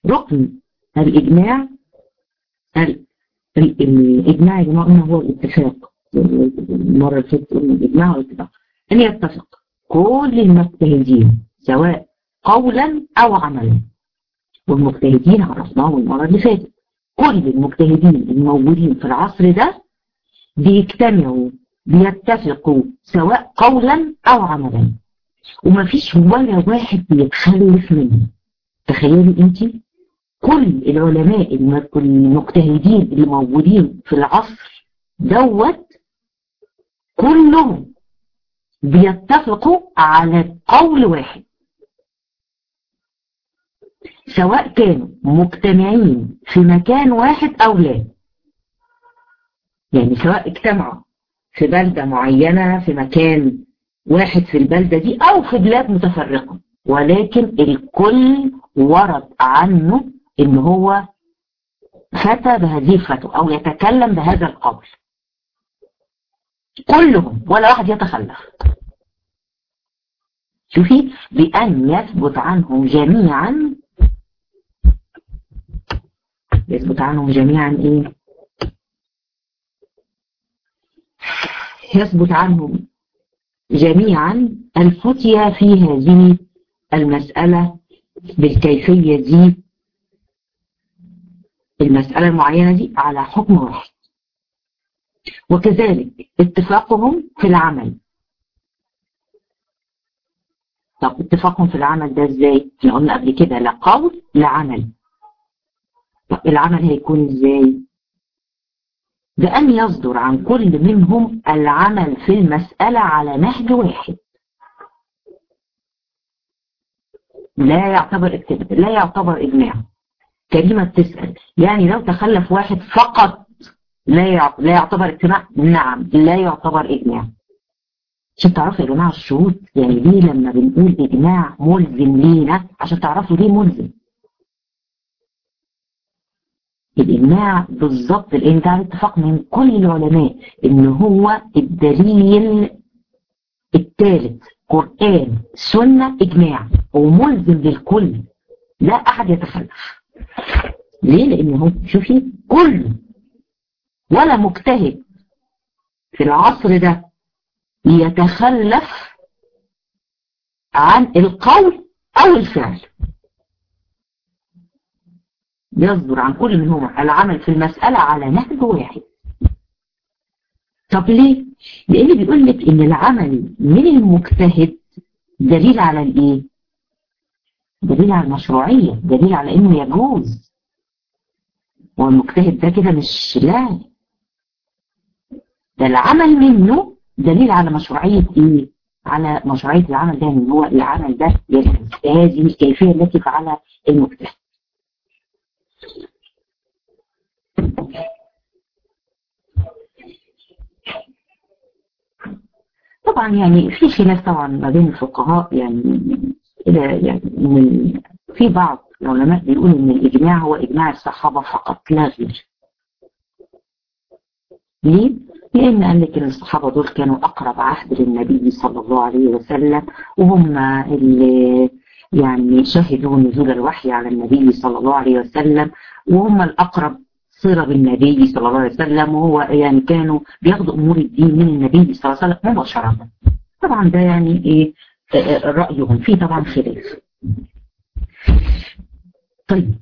ركن الإجماع الإجماع يا جماعة هو الاتفاق المرة اللي فاتت قلنا الإجماع هو الاتفاق أن يتفق كل المجتهدين سواء قولا أو عملا والمجتهدين عرفناهم المرة اللي فاتت كل المجتهدين الموجودين في العصر ده بيجتمعوا بيتفقوا سواء قولا أو عملا ومفيش ولا واحد بيتخلف منه تخيلي انت كل العلماء المجتهدين اللي موجودين في العصر دوت كلهم بيتفقوا على قول واحد سواء كانوا مجتمعين في مكان واحد أو لا يعني سواء اجتمعوا في بلدة معينة في مكان واحد في البلدة دي أو في بلاد متفرقة ولكن الكل ورد عنه إن هو فتى بهذه الفتوى أو يتكلم بهذا القول كلهم ولا واحد يتخلف شوفي بأن يثبت عنهم جميعا يثبت عنهم جميعا ايه يثبت عنهم جميعا الفتية في هذه المسألة بالكيفية دي المسألة المعينة دي على حكم واحد وكذلك اتفاقهم في العمل طب اتفاقهم في العمل ده ازاي احنا قلنا قبل كده لا قول لا عمل طب العمل هيكون ازاي بأن يصدر عن كل منهم العمل في المسألة على نهج واحد لا يعتبر اكتبت لا يعتبر إجماع كلمة تسأل يعني لو تخلف واحد فقط لا لا يعتبر اجتماع نعم لا يعتبر إجماع عشان تعرفوا يا جماعة الشروط يعني ليه لما بنقول إجماع ملزم لينا عشان تعرفوا ليه ملزم الإجماع بالظبط لأن ده اتفاق من كل العلماء إن هو الدليل الثالث قرآن سنة إجماع وملزم للكل لا أحد يتخلف ليه؟ لأن هو شوفي كل ولا مجتهد في العصر ده يتخلف عن القول أو الفعل يصدر عن كل منهما العمل في المسألة على نهج واحد طب ليه؟ لأن بيقول لك إن العمل من المجتهد دليل على الإيه؟ دليل على المشروعية دليل على إنه يجوز والمجتهد ده كده مش لا ده العمل منه دليل على مشروعية إيه؟ على مشروعية العمل ده إن هو العمل ده يجوز هذه الكيفية التي فعلها المجتهد طبعا يعني في خلاف طبعا ما بين الفقهاء يعني إلى يعني من في بعض العلماء بيقولوا ان الاجماع هو اجماع الصحابه فقط لا غير. ليه؟ لان قال لك ان الصحابه دول كانوا اقرب عهد للنبي صلى الله عليه وسلم وهم اللي يعني شهدوا نزول الوحي على النبي صلى الله عليه وسلم وهم الأقرب صلة بالنبي صلى الله عليه وسلم وهو يعني كانوا بياخدوا أمور الدين من النبي صلى الله عليه وسلم مباشرة طبعا ده يعني إيه رأيهم فيه طبعا خلاف طيب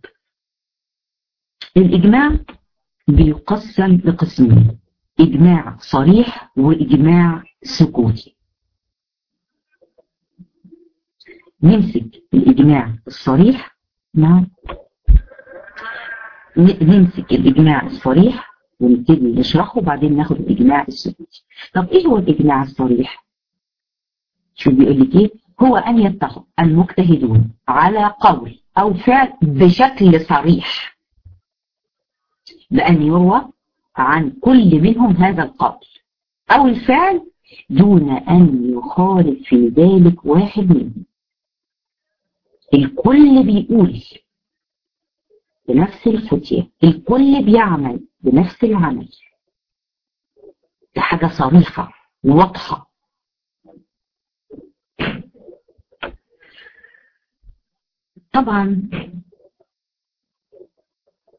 الإجماع بيقسم لقسمين إجماع صريح وإجماع سكوتي نمسك الإجماع الصريح نعم نمسك الإجماع الصريح ونبتدي نشرحه وبعدين ناخد الإجماع السكوتي طب إيه هو الإجماع الصريح؟ شو بيقول لك إيه؟ هو أن يتفق المجتهدون على قول أو فعل بشكل صريح بأن يروى عن كل منهم هذا القول أو الفعل دون أن يخالف في ذلك واحد منهم الكل بيقول بنفس الفتية الكل بيعمل بنفس العمل دي حاجة صريحة واضحة طبعا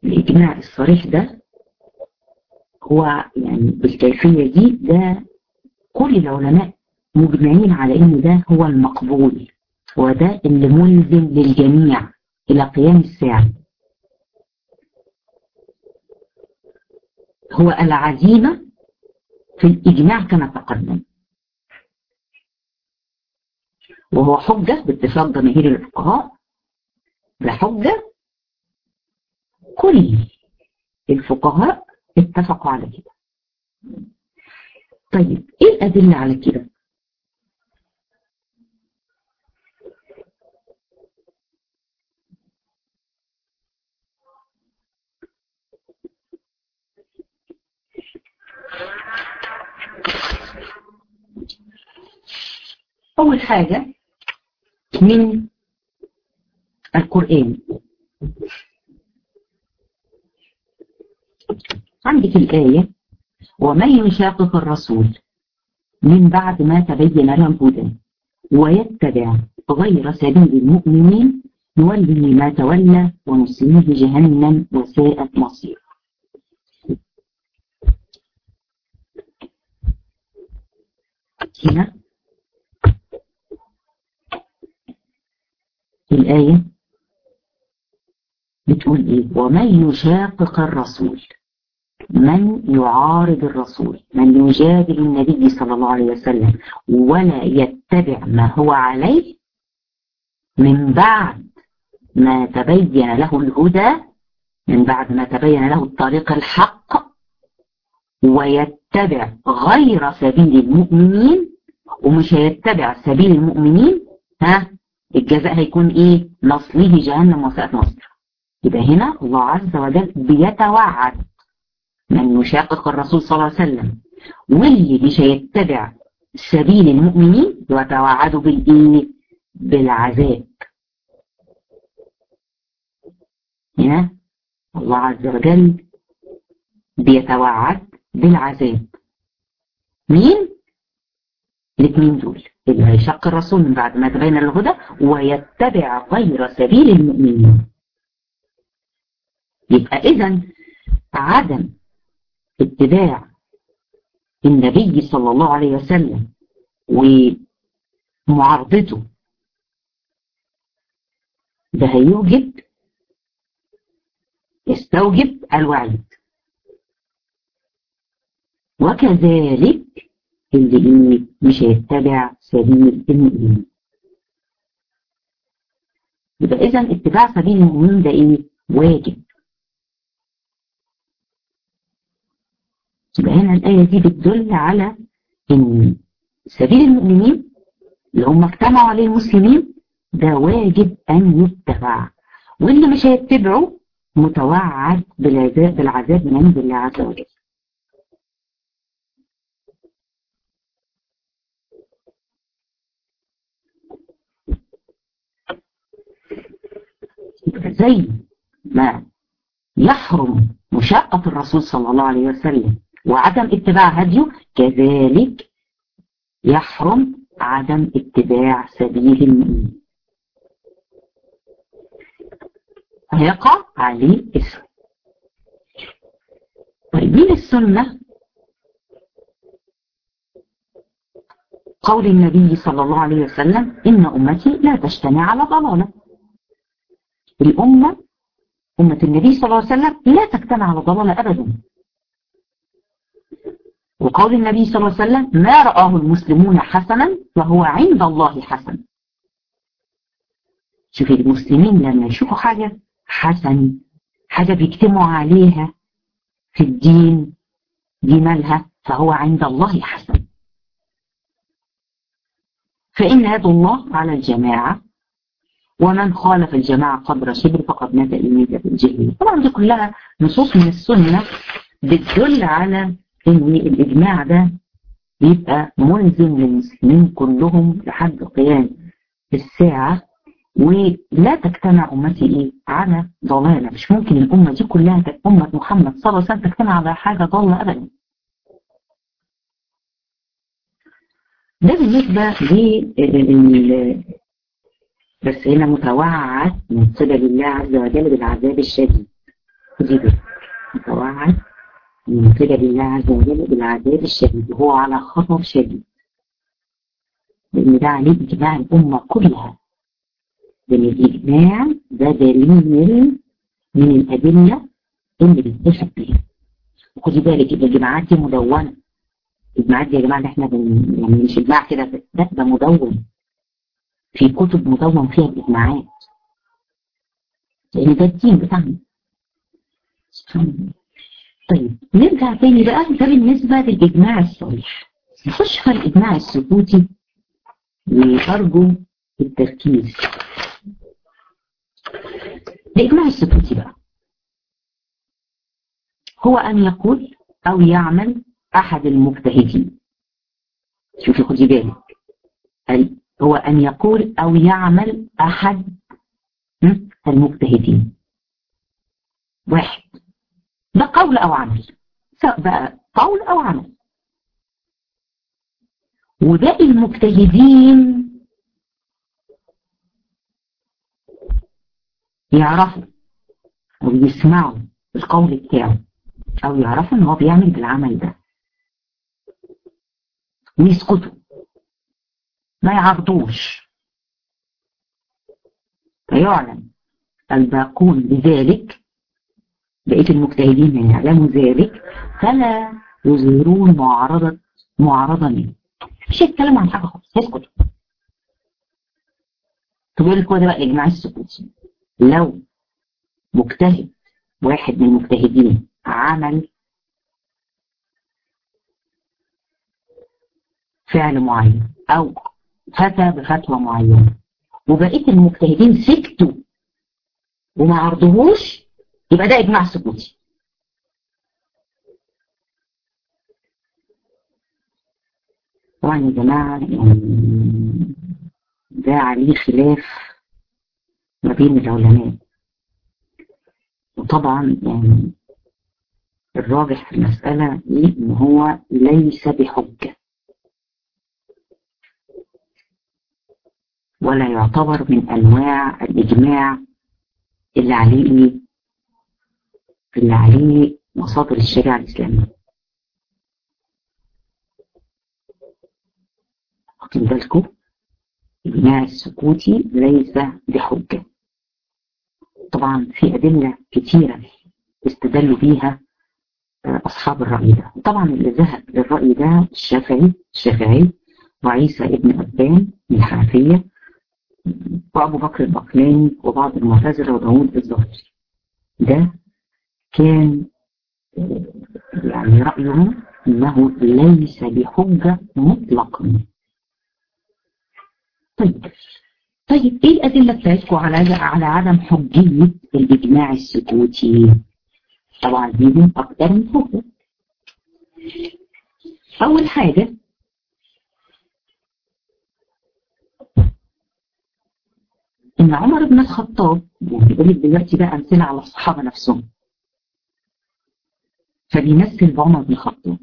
الإجماع الصريح ده هو يعني بالكيفية دي ده كل العلماء مجمعين على إن ده هو المقبول وده اللي ملزم للجميع إلى قيام الساعة هو العزيمة في الإجماع كما تقدم وهو حجة باتفاق جماهير الفقهاء ده حجة كل الفقهاء اتفقوا على كده طيب ايه الأدلة على كده أول حاجة من القرآن عندك الآية ومن يشاقق الرسول من بعد ما تبين له الهدى ويتبع غير سبيل المؤمنين نوله ما تولى ونصليه جهنم وساءت مصير هنا الآية بتقول إيه ومن يشاقق الرسول من يعارض الرسول من يجادل النبي صلى الله عليه وسلم ولا يتبع ما هو عليه من بعد ما تبين له الهدى من بعد ما تبين له الطريق الحق ويتبع غير سبيل المؤمنين ومش هيتبع سبيل المؤمنين ها الجزاء هيكون ايه نصله جهنم وساءت مصير يبقى هنا الله عز وجل بيتوعد من يشاقق الرسول صلى الله عليه وسلم واللي مش هيتبع سبيل المؤمنين يتوعدوا بالايه بالعذاب هنا الله عز وجل بيتوعد بالعذاب مين الاثنين دول اللي هيشق الرسول من بعد ما تبين الهدى ويتبع غير سبيل المؤمنين يبقى اذا عدم اتباع النبي صلى الله عليه وسلم ومعارضته ده هيوجب يستوجب الوعيد وكذلك اللي مش هيتبع سبيل المؤمنين يبقى اذا اتباع سبيل المؤمنين ده ايه واجب يبقى هنا الآية دي بتدل على ان سبيل المؤمنين اللي هم اجتمعوا عليه المسلمين ده واجب ان يتبع واللي مش هيتبعه متوعد بالعذاب بالعذاب من عند الله عز وجل زي ما يحرم مشاقة الرسول صلى الله عليه وسلم وعدم اتباع هديه كذلك يحرم عدم اتباع سبيل المؤمنين هيقع عليه اسم طيب مين السنة قول النبي صلى الله عليه وسلم إن أمتي لا تجتمع على ضلالة الأمة أمة النبي صلى الله عليه وسلم لا تجتمع على ضلالة أبدا وقول النبي صلى الله عليه وسلم ما رآه المسلمون حسنا فهو عند الله حسن شوفي المسلمين لما يشوفوا حاجة حسن حاجة بيجتمعوا عليها في الدين دي مالها فهو عند الله حسن فإن هدى الله على الجماعة ومن خالف الجماعة قدر شبر فقد مات إلمية الجهل طبعا دي كلها نصوص من السنة بتدل على ان الإجماع ده يبقى ملزم للمسلمين كلهم لحد قيام الساعة ولا تجتمع أمتي إيه على ضلالة مش ممكن الأمة دي كلها أمة محمد صلى الله عليه وسلم تجتمع على حاجة ضالة أبدا ده بالنسبة لل بس هنا متوعد من قبل الله عز وجل بالعذاب الشديد خدي بالك متوعد من قبل الله عز وجل بالعذاب الشديد وهو على خطر شديد لأن ده عليه إجماع الأمة كلها لأن الإجماع ده دليل من الأدلة اللي بيتفق بيها وخدي بالك الإجماعات دي مدونة الإجماعات دي يا جماعة احنا بن... يعني مش إجماع كده لا ده مدون في كتب مدون فيها الإجماعات لأن ده الدين بتاعنا سبحان الله طيب نرجع تاني بقى ده بالنسبة للإجماع الصريح نخش في الإجماع السكوتي وأرجو التركيز الإجماع السكوتي بقى هو أن يقول أو يعمل أحد المجتهدين شوفي خدي بالك هو أن يقول أو يعمل أحد المجتهدين واحد ده قول أو عمل سواء بقى قول أو عمل وباقي المجتهدين يعرفوا أو يسمعوا القول بتاعه أو يعرفوا إن هو بيعمل بالعمل ده ويسكتوا ما يعرضوش فيعلم الباقون بذلك بقية المجتهدين من يعلموا ذلك فلا يظهرون معارضة معارضة منه مش هيتكلم عن حاجة خالص هيسكتوا تقول لك هو ده بقى الإجماع السكوتي لو مجتهد واحد من المجتهدين عمل فعل معين أو فتى بفتوى معينة وبقية المجتهدين سكتوا وما عرضوهوش يبقى ده إجماع سكوتي طبعا يا جماعة يعني ده عليه خلاف ما بين العلماء وطبعا يعني الراجح في المسألة دي إن هو ليس بحجة ولا يعتبر من أنواع الإجماع اللي عليه إيه؟ اللي عليه مصادر الشريعة الإسلامية واخدين بالكم الإجماع السكوتي ليس بحجة طبعا في أدلة كتيرة استدلوا بيها أصحاب الرأي ده طبعا اللي ذهب للرأي ده الشافعي الشافعي وعيسى ابن أبان من الحنفية وأبو بكر البقلاني وبعض المعتزلة وداوود الظاهري ده كان يعني رأيهم أنه ليس بحجة مطلقا طيب طيب ايه الأدلة بتاعتكم على على عدم حجية الإجماع السكوتي؟ طبعا ليهم أكتر من حجة. أول حاجة إن عمر بن الخطاب يعني بيقول لك دلوقتي بقى أمثلة على الصحابة نفسهم. فبيمثل بعمر بن الخطاب.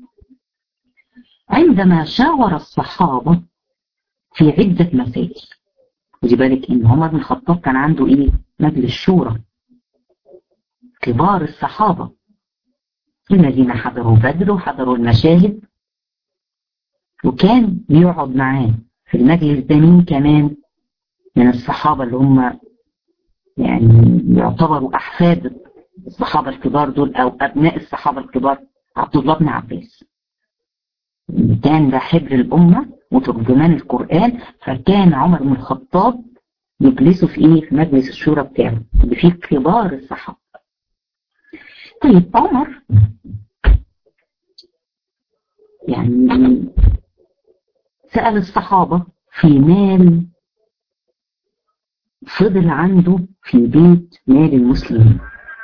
عندما شاور الصحابة في عدة مسائل خدي بالك ان عمر بن الخطاب كان عنده ايه مجلس شورى كبار الصحابة الذين حضروا بدر وحضروا المشاهد وكان بيقعد معاه في المجلس ده مين كمان من الصحابة اللي هم يعني يعتبروا أحفاد الصحابة الكبار دول أو أبناء الصحابة الكبار عبد الله بن عباس كان ده حبر الأمة وترجمان القرآن فكان عمر بن الخطاب يجلسوا في ايه في مجلس الشورى بتاعه اللي فيه كبار الصحابة طيب عمر يعني سأل الصحابة في مال فضل عنده في بيت مال المسلمين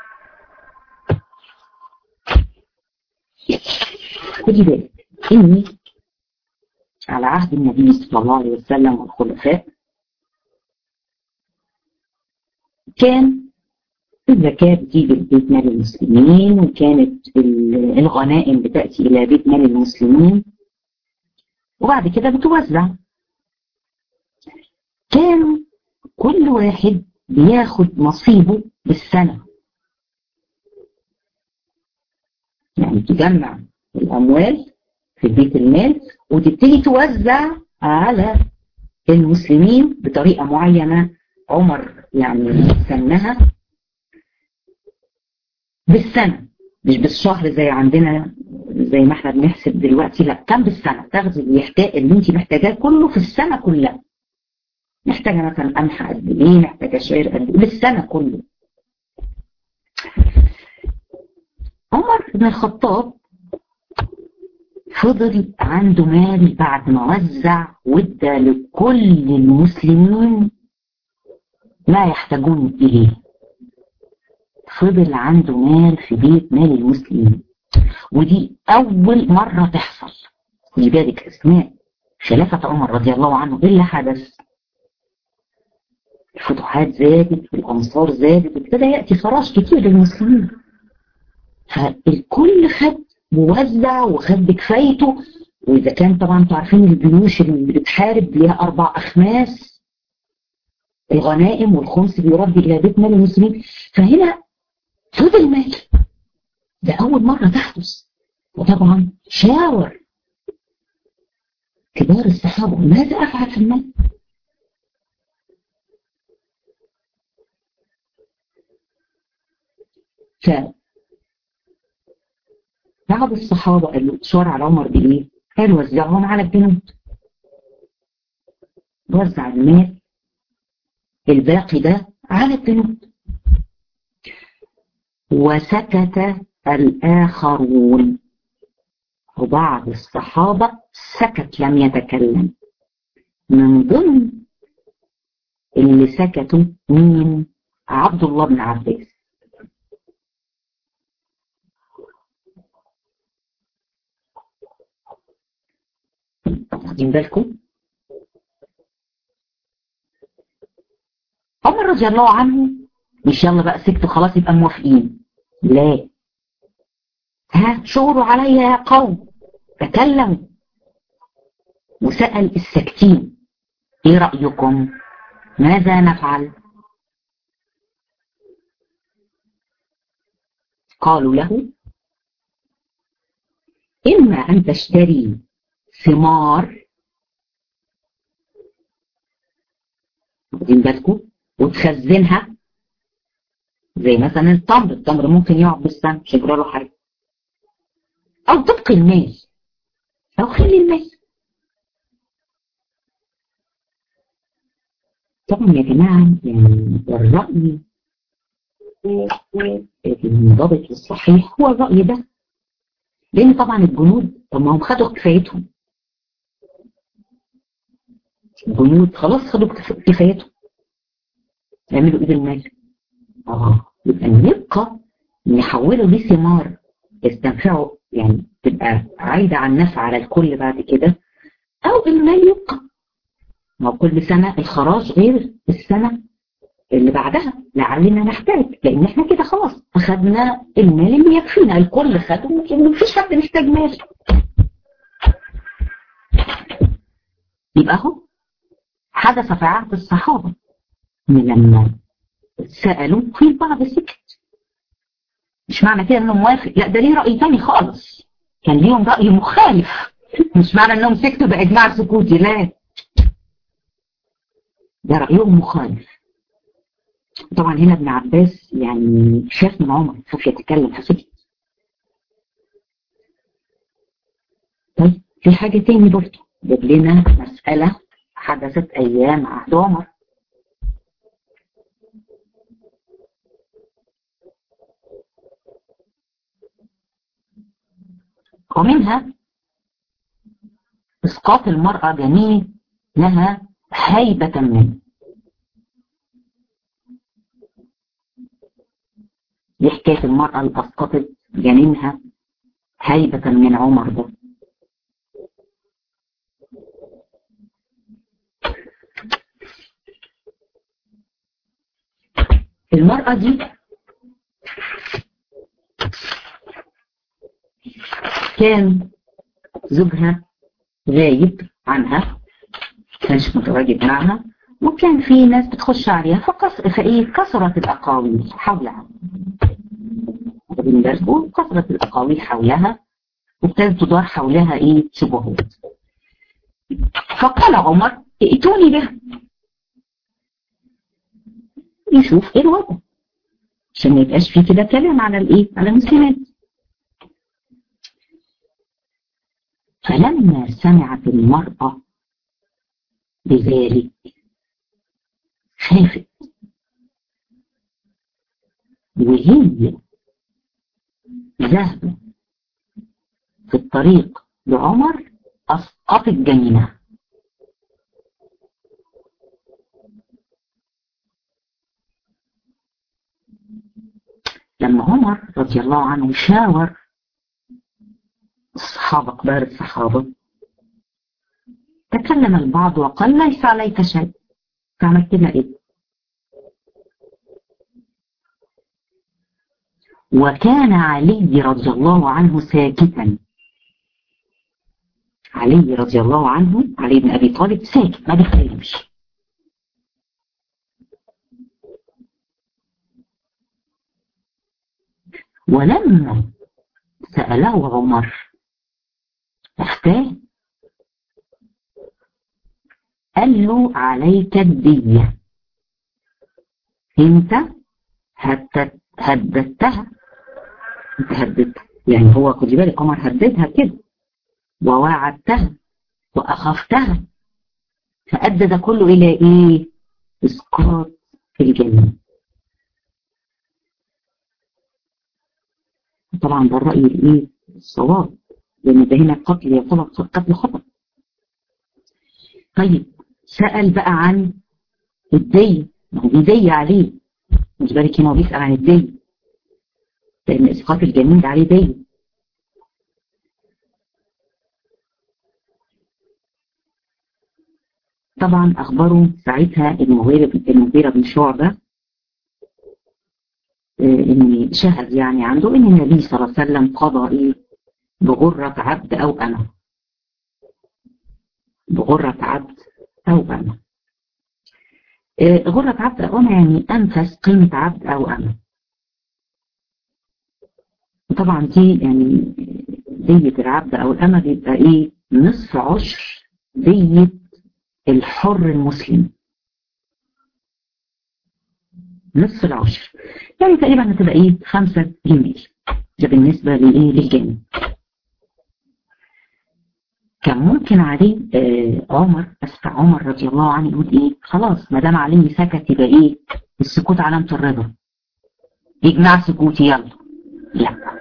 خدي بالك اني على عهد النبي صلى الله عليه وسلم والخلفاء كان الزكاة بتيجي لبيت مال المسلمين وكانت الغنائم بتأتي إلى بيت مال المسلمين وبعد كده بتوزع كانوا كل واحد بياخد نصيبه بالسنة يعني تجمع الأموال في بيت المال وتبتدي توزع على المسلمين بطريقة معينة عمر يعني سنها بالسنة مش بالشهر زي عندنا زي ما احنا بنحسب دلوقتي لا كم بالسنة تاخدي اللي اللي انت محتاجاه كله في السنة كلها محتاجة مثلا قمح قد ايه محتاجة شعير قد ايه بالسنة كله عمر بن الخطاب فضل عنده مال بعد ما وزع وادى لكل المسلمين ما يحتاجون إليه فضل عنده مال في بيت مال المسلمين ودي أول مرة تحصل خدي بالك أسماء خلافة عمر رضي الله عنه إيه اللي حدث الفتوحات زادت والأنصار زادت وابتدى يأتي فراش كتير للمسلمين فالكل خد ووزع وخد بكفايته وإذا كان طبعا انتوا عارفين الجيوش اللي بتحارب ليها أربع أخماس الغنائم والخمس بيرد إلى بيت مال المسلمين فهنا فضل مال ده أول مرة تحدث وطبعا شاور كبار الصحابة ماذا أفعل في المال ف بعض الصحابة قالوا شور على عمر بإيه؟ قال وزعهم على الجنود وزع المال الباقي ده على الجنود وسكت الآخرون وبعض الصحابة سكت لم يتكلم من ضمن اللي سكتوا مين عبد الله بن عباس واخدين بالكم عمر رضي الله عنه مش يلا بقى سكتوا خلاص يبقى موافقين لا ها شعروا علي يا قوم تكلموا وسأل الساكتين ايه رأيكم ماذا نفعل قالوا له إما أن تشتري ثمار واخدين بالكم وتخزنها زي مثلا التمر التمر ممكن يقعد بالسنة مش يجرى له حاجة أو تبقي المال أو خلي المال طبعا يا جماعة يعني الرأي المنضبط والصحيح هو الرأي ده لأن طبعا الجنود طب ما هم خدوا كفايتهم الجنود خلاص خدوا كفايتهم يعملوا ايه بالمال اه يبقى نبقى نحوله لثمار يستنفعوا يعني تبقى عايدة عن النفع على الكل بعد كده او المال يبقى ما كل سنة الخراج غير السنة اللي بعدها لعلنا نحتاج لان احنا كده خلاص اخدنا المال اللي يكفينا الكل خده مفيش حد محتاج مال يبقى هو حدث في عهد الصحابة من لما سألوا في البعض سكت مش معنى كده انه موافق لا ده ليه رأي تاني خالص كان ليهم رأي مخالف مش معنى انهم سكتوا بإجماع سكوتي لا ده رأيهم مخالف طبعا هنا ابن عباس يعني شاف من عمر خاف يتكلم فسكت طيب في حاجة تاني برضه جاب لنا مسألة حدثت أيام عهد عمر ومنها إسقاط المرأة جميل لها هيبة منه دي حكاية المرأة اللي أسقطت جنينها هيبة من عمر ده المرأة دي كان زوجها غايب عنها كانش متواجد معها وكان في ناس بتخش عليها فقص فايه كثرت الاقاويل حولها وكثرة الأقاويل حولها وابتدت تدار حولها إيه شبهات فقال عمر ائتوني بها يشوف ايه الوضع عشان ما يبقاش فيه كده كلام على الايه على المسلمات فلما سمعت المرأة بذلك خافت وهي ذهبت في الطريق لعمر أسقطت جنينها لما عمر رضي الله عنه شاور الصحابة كبار الصحابة تكلم البعض وقال ليس عليك شيء تعمل كده ايه وكان علي رضي الله عنه ساكتا علي رضي الله عنه علي بن أبي طالب ساكت ما بيتكلمش ولما سأله عمر اختاه قال له عليك الدية انت هددتها انت هددتها يعني هو خدي بالك عمر هددها كده ووعدتها واخفتها فأدى ده كله الى ايه اسقاط في الجنة طبعا ده الرأي الايه الصواب لان ده هنا قتل يعتبر قتل خطأ طيب سأل بقى عن الدية ما هو دية عليه مش بالك هنا هو بيسأل عن الدية لأن إسقاط الجنين ده عليه دية طبعا أخبره ساعتها المغيرة بن شعبة إن شهد يعني عنده إن النبي صلى الله عليه وسلم قضى إيه بغرة عبد أو أنا بغرة عبد أو أنا غرة عبد أو أنا يعني أنفس قيمة عبد أو أنا وطبعا دي يعني دية العبد أو الأمة بيبقى إيه نصف عشر دية الحر المسلم نصف العشر يعني تقريبا هتبقى إيه خمسة جنيه ده بالنسبة لإيه للجنة كان ممكن عليه آه عمر أسفع عمر رضي الله عنه يقول إيه خلاص ما دام علي سكت يبقى إيه السكوت علامة الرضا يجمع سكوتي يلا لا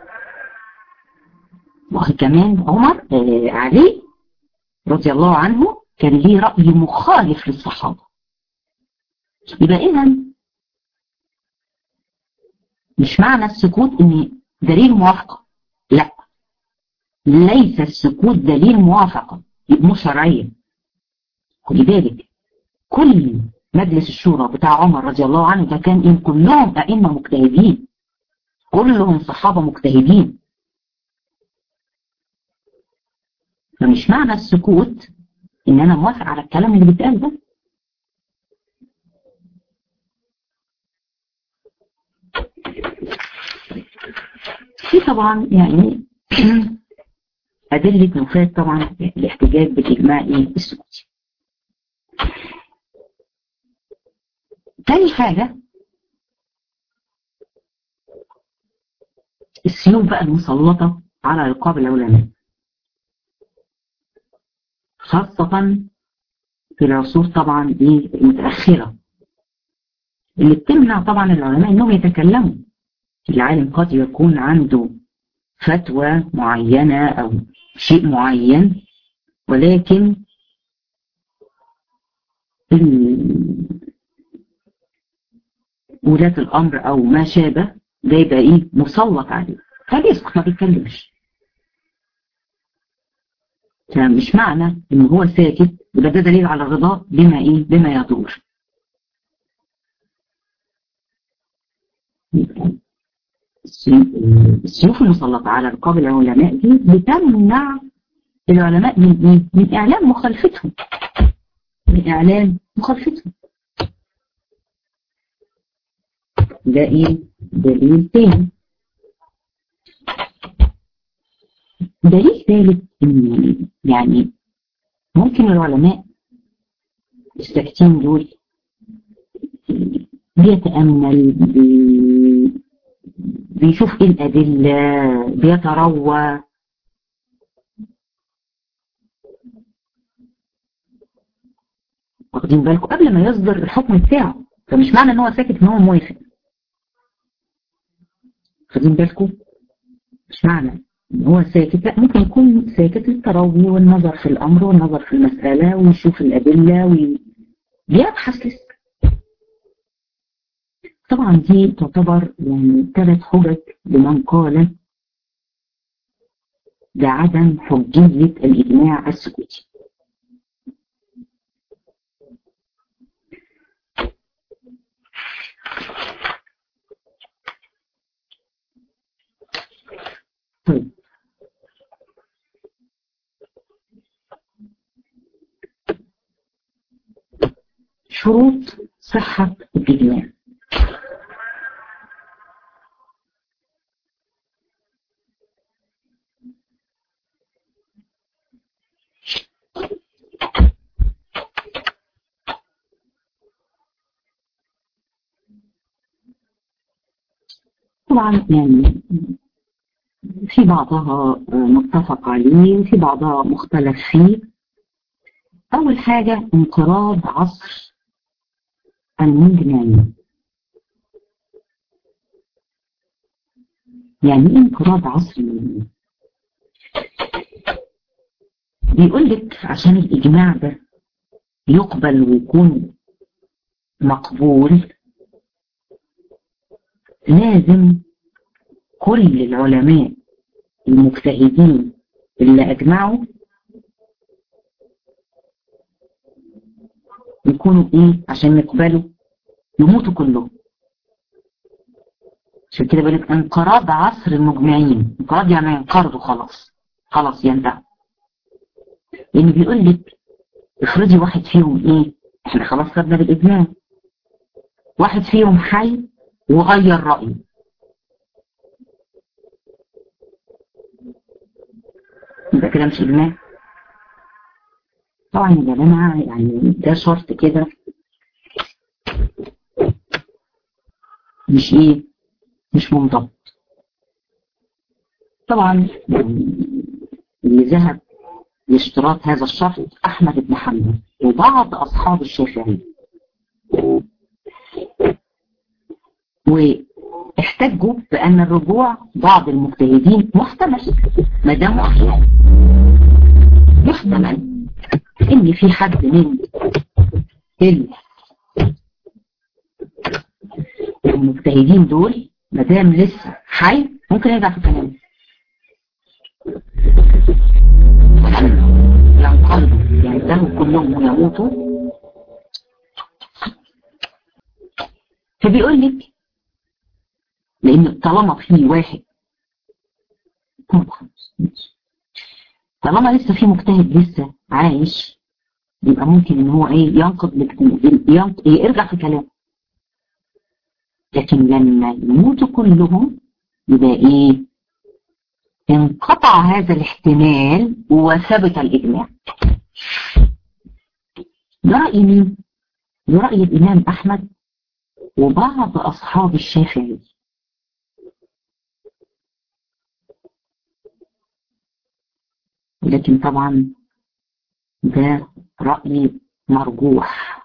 وكمان عمر آه علي رضي الله عنه كان ليه رأي مخالف للصحابة يبقى إذا مش معنى السكوت إن دليل موافقة لا ليس السكوت دليل موافقة مش شرعية خدي بالك كل مجلس الشورى بتاع عمر رضي الله عنه ده كان إن كلهم أئمة مجتهدين كلهم صحابة مجتهدين فمش معنى السكوت إن أنا موافق على الكلام اللي بيتقال ده في طبعا يعني أدلة نفاذ طبعا الاحتجاج بالإجماع السكوتي تاني حاجة السيوف بقى المسلطة على رقاب العلماء خاصة في العصور طبعا المتأخرة اللي بتمنع طبعا العلماء انهم يتكلموا العالم قد يكون عنده فتوى معينة او شيء معين ولكن ولاة الامر او ما شابه ده يبقى ايه مسلط عليه فبيسكت ما بيتكلمش فمش معنى ان هو ساكت يبقى ده دليل على الرضا بما ايه بما يدور السيوف المسلطة على رقاب العلماء دي بتمنع العلماء من ايه؟ من اعلام مخالفتهم من اعلام مخالفتهم ده ايه دليل تاني دليل ثالث ان يعني ممكن العلماء الساكتين دول بيتأمل بي بيشوف ايه الأدلة بيتروى واخدين بالكم قبل ما يصدر الحكم بتاعه فمش معنى ان هو ساكت ان هو موافق واخدين بالكم مش معنى ان هو ساكت لا ممكن يكون ساكت للتروي والنظر في الامر والنظر في المسألة ويشوف الأدلة وبيبحث لسه طبعا دي تعتبر يعني ثلاث حجج لمن قال بعدم حجية الإجماع السكوتي طيب شروط صحة الإجماع طبعا يعني في بعضها متفق عليه وفي بعضها مختلف فيه أول حاجة انقراض عصر المجمعين يعني ايه انقراض عصر المجمعين بيقول لك عشان الإجماع ده يقبل ويكون مقبول لازم كل العلماء المجتهدين اللي أجمعوا يكونوا إيه عشان يقبلوا يموتوا كلهم عشان كده بقولك انقراض عصر المجمعين انقراض يعني ينقرضوا خلاص خلاص ينتهوا لأن بيقول لك افرضي واحد فيهم إيه احنا خلاص خدنا بالإجماع واحد فيهم حي وغير رأيه يبقى كده مش إجماع طبعا يا جماعة يعني ده شرط كده مش ايه مش منضبط طبعا اللي ذهب لاشتراط هذا الشرط أحمد بن حنبل وبعض أصحاب الشافعي واحتجوا بأن الرجوع بعض المجتهدين محتمل ما دام أحيان محتمل إن في حد من المجتهدين دول ما دام لسه حي ممكن يرجع في كلامه ينقلبوا ينتهوا كلهم ويموتوا فبيقول لك لان طالما في واحد طالما لسه في مجتهد لسه عايش يبقى ممكن ان هو ايه ينقض ينقض يرجع في كلامه لكن لما يموتوا كلهم يبقى ايه انقطع هذا الاحتمال وثبت الاجماع ده رأي مين؟ ده رأي الإمام أحمد وبعض أصحاب الشافعي لكن طبعا ده رأي مرجوح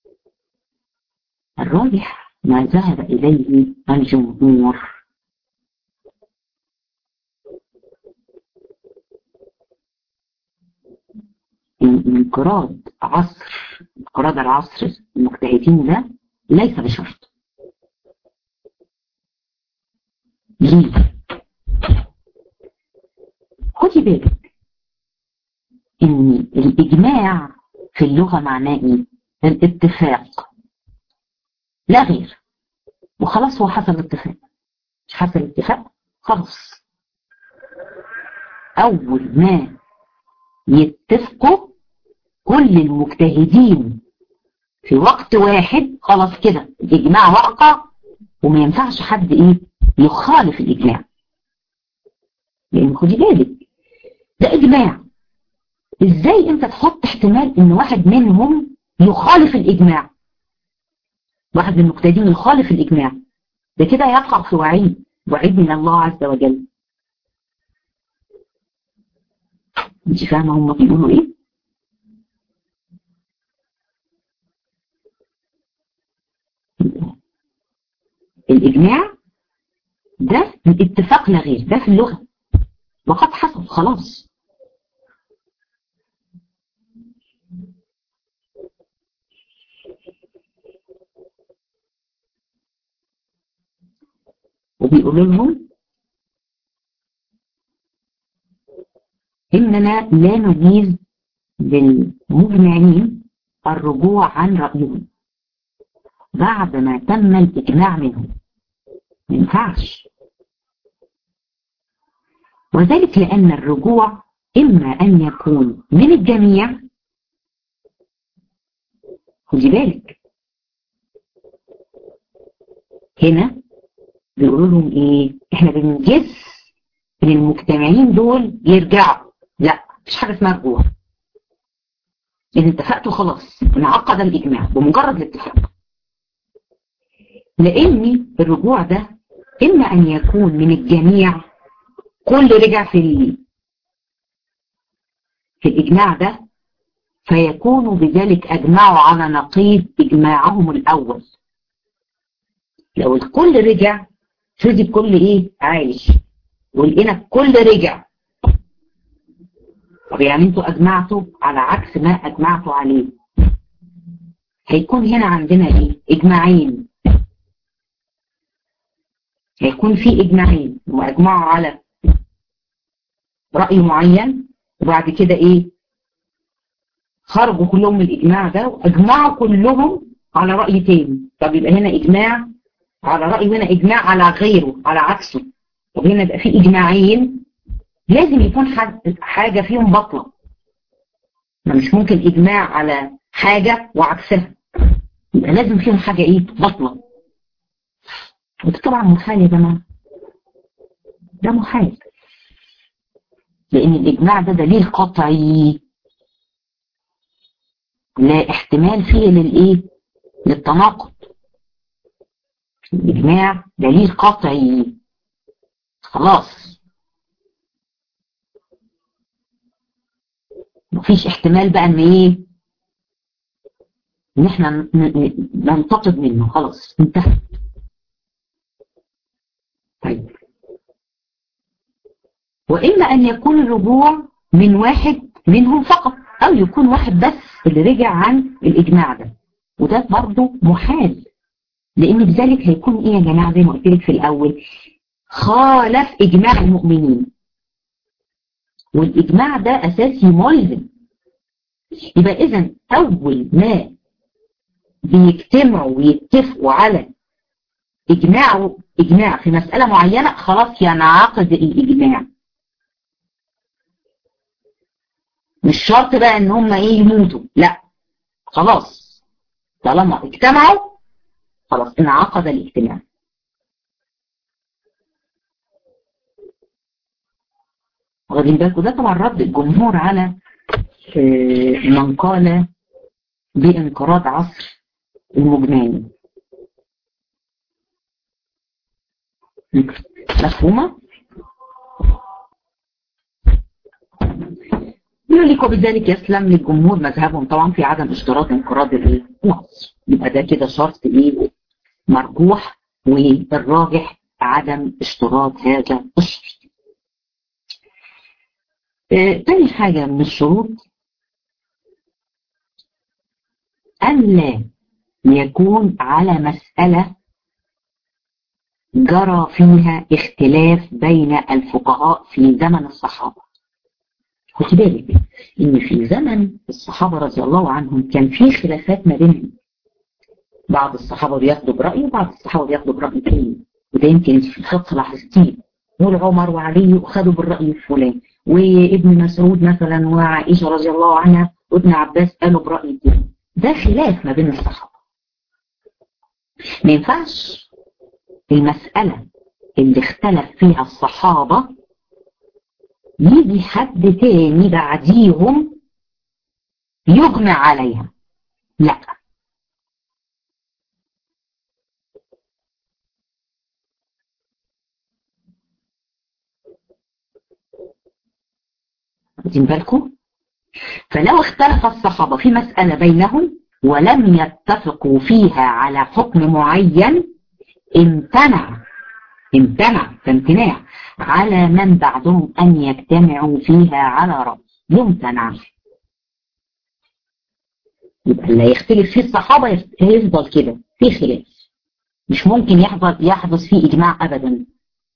الراجح ما ذهب إليه الجمهور انقراض عصر انقراض العصر المجتهدين ده ليس بشرط ليه خدي بالك ان الاجماع في اللغة معناه ايه الاتفاق لا غير وخلاص هو حصل اتفاق مش حصل اتفاق خلاص اول ما يتفقوا كل المجتهدين في وقت واحد خلاص كده الاجماع وقع وما ينفعش حد ايه يخالف الاجماع لان خدي بالك ده اجماع ازاي انت تحط احتمال ان واحد منهم يخالف الاجماع واحد من المجتهدين يخالف الاجماع ده كده يقع في وعيد وعيد من الله عز وجل انت فاهمه هم بيقولوا ايه الاجماع ده الاتفاق لا غير ده في اللغه وقد حصل خلاص وبيقولوا لهم إننا لا نجيز للمجمعين الرجوع عن رأيهم بعد ما تم الإجماع منهم ما ينفعش وذلك لأن الرجوع إما أن يكون من الجميع خدي بالك هنا بيقولوا لهم ايه احنا بنجس ان المجتمعين دول يرجعوا لا مفيش حاجه اسمها رجوع ان اتفقتوا خلاص انعقد الاجماع بمجرد الاتفاق لان الرجوع ده اما ان يكون من الجميع كل رجع في في الاجماع ده فيكون بذلك اجمعوا على نقيض اجماعهم الاول لو الكل رجع فضي الكل ايه عايش ولقينا الكل رجع طب يعني انتوا اجمعتوا على عكس ما اجمعتوا عليه هيكون هنا عندنا ايه اجماعين هيكون في اجماعين واجمعوا على رأي معين وبعد كده ايه خرجوا كلهم من الاجماع ده واجمعوا كلهم على رأي تاني طب يبقى هنا اجماع على رأي هنا إجماع على غيره على عكسه وهنا يبقى في إجماعين لازم يكون حاجة فيهم بطلة ما مش ممكن إجماع على حاجة وعكسها يبقى لازم فيهم حاجة إيه بطلة وده طبعا محال يا جماعة ده محال لأن الإجماع ده دليل قطعي لا احتمال فيه للإيه للتناقض الإجماع دليل قطعي خلاص مفيش احتمال بقى ان ايه ان احنا ننتقد منه خلاص انتهى طيب واما ان يكون الرجوع من واحد منهم فقط او يكون واحد بس اللي رجع عن الاجماع ده وده برضه محال لان بذلك هيكون ايه يا جماعه زي ما قلت لك في الاول خالف اجماع المؤمنين والاجماع ده اساسي ملزم يبقى اذا اول ما بيجتمعوا ويتفقوا على اجماع اجماع في مساله معينه خلاص ينعقد الاجماع مش شرط بقى ان هم ايه يموتوا لا خلاص طالما اجتمعوا خلاص انعقد الاجتماع واخدين بالكم ده طبعا رد الجمهور على من قال بانقراض عصر المجمعين مفهومة؟ يقول لك وبذلك يسلم للجمهور مذهبهم طبعا في عدم اشتراط انقراض النص يبقى ده كده شرط ايه مرجوح والراجح عدم اشتراط هذا الشرط اه تاني حاجة من الشروط أن لا يكون على مسألة جرى فيها اختلاف بين الفقهاء في زمن الصحابة خد بالك ان في زمن الصحابة رضي الله عنهم كان في خلافات ما بينهم بعض الصحابة بياخدوا برأي وبعض الصحابة بياخدوا برأي تاني وده يمكن في الخط لاحظتيه نقول عمر وعلي وخدوا بالرأي الفلاني وابن مسعود مثلا وعائشة رضي الله عنها وابن عباس قالوا برأي تاني ده خلاف ما بين الصحابة ما ينفعش المسألة اللي اختلف فيها الصحابة يجي حد تاني بعديهم يجمع عليها لا واخدين بالكم فلو اختلف الصحابة في مسألة بينهم ولم يتفقوا فيها على حكم معين امتنع امتنع كامتناع على من بعدهم أن يجتمعوا فيها على رأي يمتنع يبقى اللي يختلف فيه الصحابة يفضل كده في خلاف مش ممكن يحدث يحدث فيه إجماع أبدا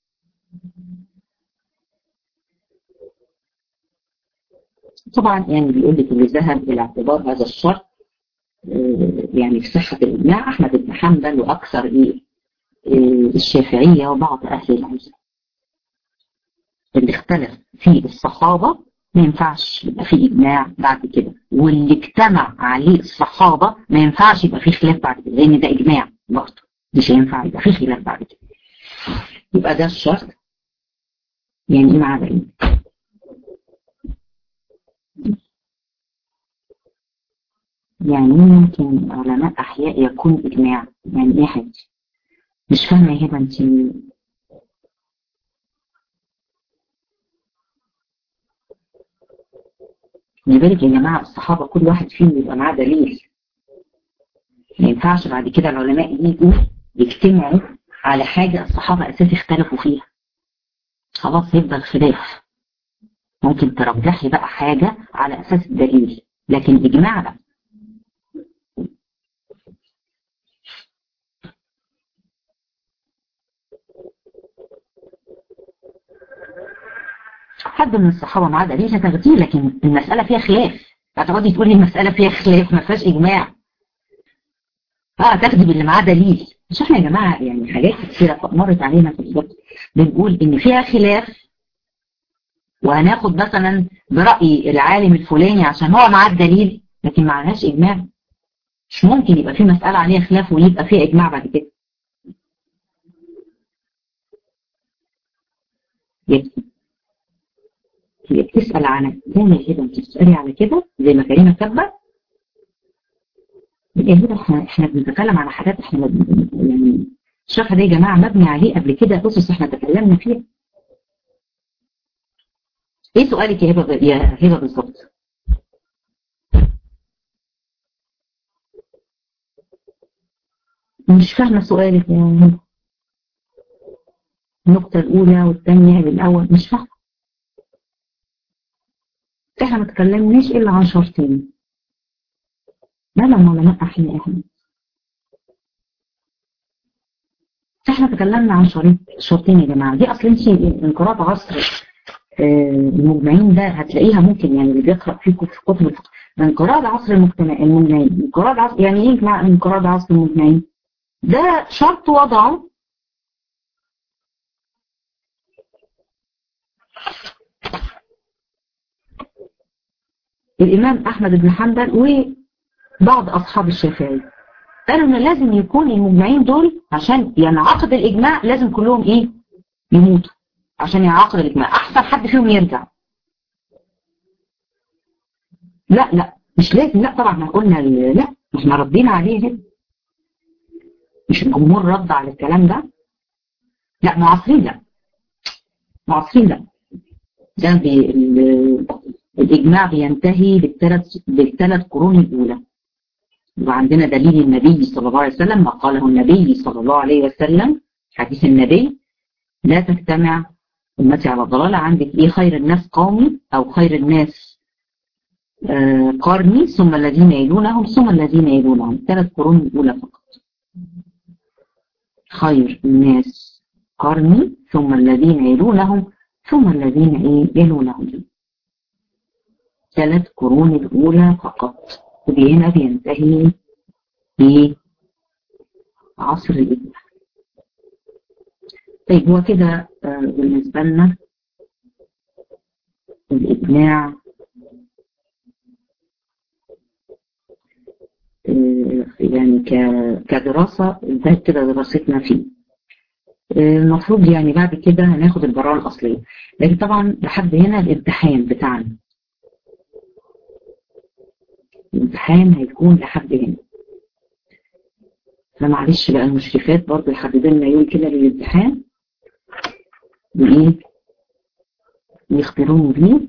طبعا يعني بيقول لك اللي ذهب إلى اعتبار هذا الشرط يعني في صحة الإجماع أحمد بن حنبل وأكثر إيه الشافعية وبعض أهل العلم اللي اختلف في الصحابة ما ينفعش يبقى في إجماع بعد كده واللي اجتمع عليه الصحابة ما ينفعش يبقى في خلاف بعد كده لأن ده إجماع برضه مش هينفع يبقى في خلاف بعد كده يبقى ده الشرط يعني إيه مع دليل يعني ممكن علماء أحياء يكون إجماع يعني إيه حاجة مش فاهمة يا هبة أنت خلي بالك يا جماعة الصحابة كل واحد فيهم يبقى معاه دليل ما ينفعش بعد كده العلماء يجوا يجتمعوا على حاجة الصحابة أساسي اختلفوا فيها خلاص هيفضل خلاف ممكن ترجحي بقى حاجة على أساس الدليل لكن إجماع بقى حد من الصحابة معاه دليل هتاخديه لكن المسألة فيها خلاف هتقعدي تقولي المسألة فيها خلاف ما فيهاش إجماع اه تاخدي باللي معاه دليل مش احنا يا جماعة يعني حاجات كتيرة مرت علينا في الضبط بنقول إن فيها خلاف وهناخد مثلا برأي العالم الفلاني عشان هو معاه الدليل لكن ما عليهاش إجماع مش ممكن يبقى في مسألة عليها خلاف ويبقى فيها إجماع بعد كده هي بتسأل على زي ما كده انت بتسألي على كده زي ما كريمة كاتبة كده احنا احنا بنتكلم على حاجات احنا يعني الشرح ده يا جماعة مبني عليه قبل كده أسس احنا تكلمنا فيها ايه سؤالك يا هبة يا هبة بالظبط مش فاهمة سؤالك يا هبة النقطة الأولى والثانية بالأول مش فاهمة احنا ما تكلمناش إلا عن شرطين ما لما علماء أحياء احنا احنا تكلمنا عن شريط شرطين يا جماعة دي أصل انت انقراض عصر المجمعين ده هتلاقيها ممكن يعني اللي بيقرأ في كتب الفقه انقراض عصر المجتمع المجمعين انقراض عصر يعني ايه مع انقراض عصر المجمعين ده شرط وضعه الإمام أحمد بن حنبل وبعض أصحاب الشافعي قالوا إن لازم يكون المجمعين دول عشان ينعقد الإجماع لازم كلهم إيه يموتوا عشان ينعقد الإجماع أحسن حد فيهم يرجع لا لا مش لازم لا طبعا احنا قلنا لا احنا ردينا عليه مش الجمهور رد على الكلام ده لا معاصرين لا معاصرين لا ده بي الإجماع بينتهي بالثلاث بالثلاث قرون الأولى وعندنا دليل النبي صلى الله عليه وسلم ما قاله النبي صلى الله عليه وسلم حديث النبي لا تجتمع أمتي على ضلالة عندك إيه خير الناس قومي أو خير الناس آه قرني ثم الذين يلونهم ثم الذين يلونهم ثلاث قرون الأولى فقط خير الناس قرني ثم الذين يلونهم ثم الذين إيه يلونهم ثلاث قرون الأولى فقط وهنا بينتهي بعصر الإجماع طيب هو كده بالنسبة لنا الإجماع يعني كدراسة ده كده دراستنا فيه المفروض يعني بعد كده هناخد البراءة الأصلية لكن طبعا لحد هنا الامتحان بتاعنا الامتحان هيكون لحد هنا فمعلش بقى المشرفات برضه يحددوا لنا يوم كده للامتحان وايه يختارون بيه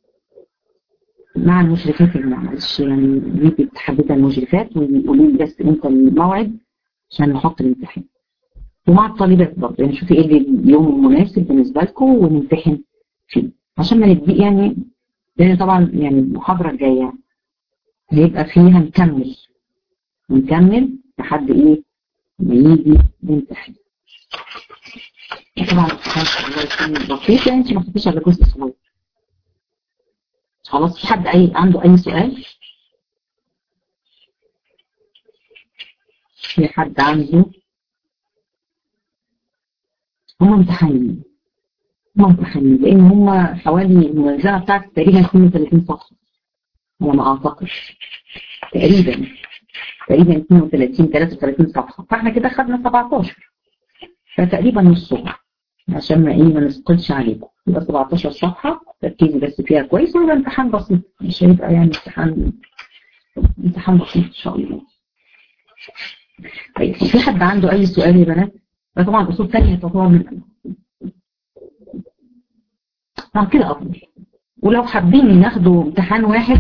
مع المشرفات اللي معلش يعني دي بتحددها المشرفات ويقولوا لي بس امتى الموعد عشان نحط الامتحان ومع الطالبات برضه يعني شوفي ايه اليوم المناسب بالنسبه لكم ونمتحن فيه عشان ما ندي يعني لان طبعا يعني المحاضره الجايه هيبقى فيها نكمل نكمل لحد ايه ما يجي نمتحن طبعا الامتحان الله يكون بسيط يعني انت ما خدتيش على جزء صغير خلاص في حد اي عنده اي سؤال في حد عنده هم امتحانين هم امتحانين لان هم حوالي الملزمه بتاعت تقريبا 32 صفحه على ما اعتقد تقريبا تقريبا 32 33 صفحه فاحنا كده خدنا 17 فتقريبا نصهم عشان ما ايه ما نثقلش عليكم يبقى 17 صفحه ركزي بس فيها كويس ويبقى امتحان بسيط مش هيبقى يعني امتحان امتحان بسيط ان شاء الله طيب في حد عنده اي سؤال يا بنات طبعا اصول ثانيه تعتبر من طبعا كده افضل ولو حابين ناخدوا امتحان واحد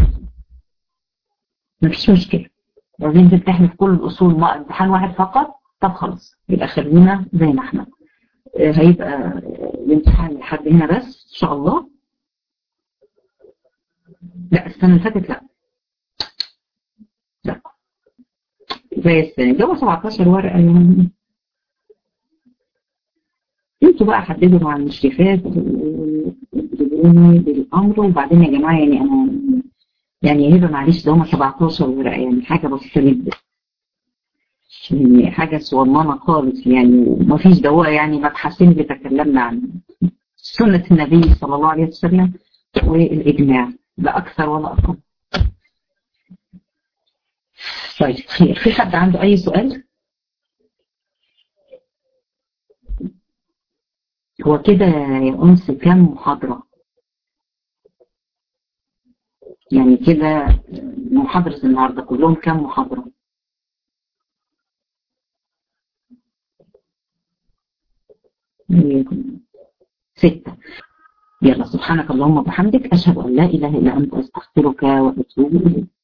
مفيش مشكله لو عايزين تمتحنوا في كل الاصول ما امتحان واحد فقط طب خلاص يبقى خلينا زي ما احنا هيبقى الامتحان لحد هنا بس ان شاء الله لا السنه اللي فاتت لا لا زي السنه ده 17 ورقه يعني انتوا بقى حددوا مع المشرفات وتدروني بالامر وبعدين يا جماعه يعني انا يعني هبه معلش ده هم 17 ورقه يعني حاجه بسيطه جدا يعني حاجه صغننه خالص يعني وما فيش ده هو يعني مبحثين اللي تكلمنا عن سنه النبي صلى الله عليه وسلم والاجماع لا اكثر ولا اقل طيب خير في حد عنده اي سؤال؟ هو كده يا أنس كام محاضرة يعني كده محاضرة النهاردة كلهم كام محاضرة ستة يلا سبحانك اللهم وبحمدك أشهد أن لا إله إلا أنت أستغفرك وأتوب إليك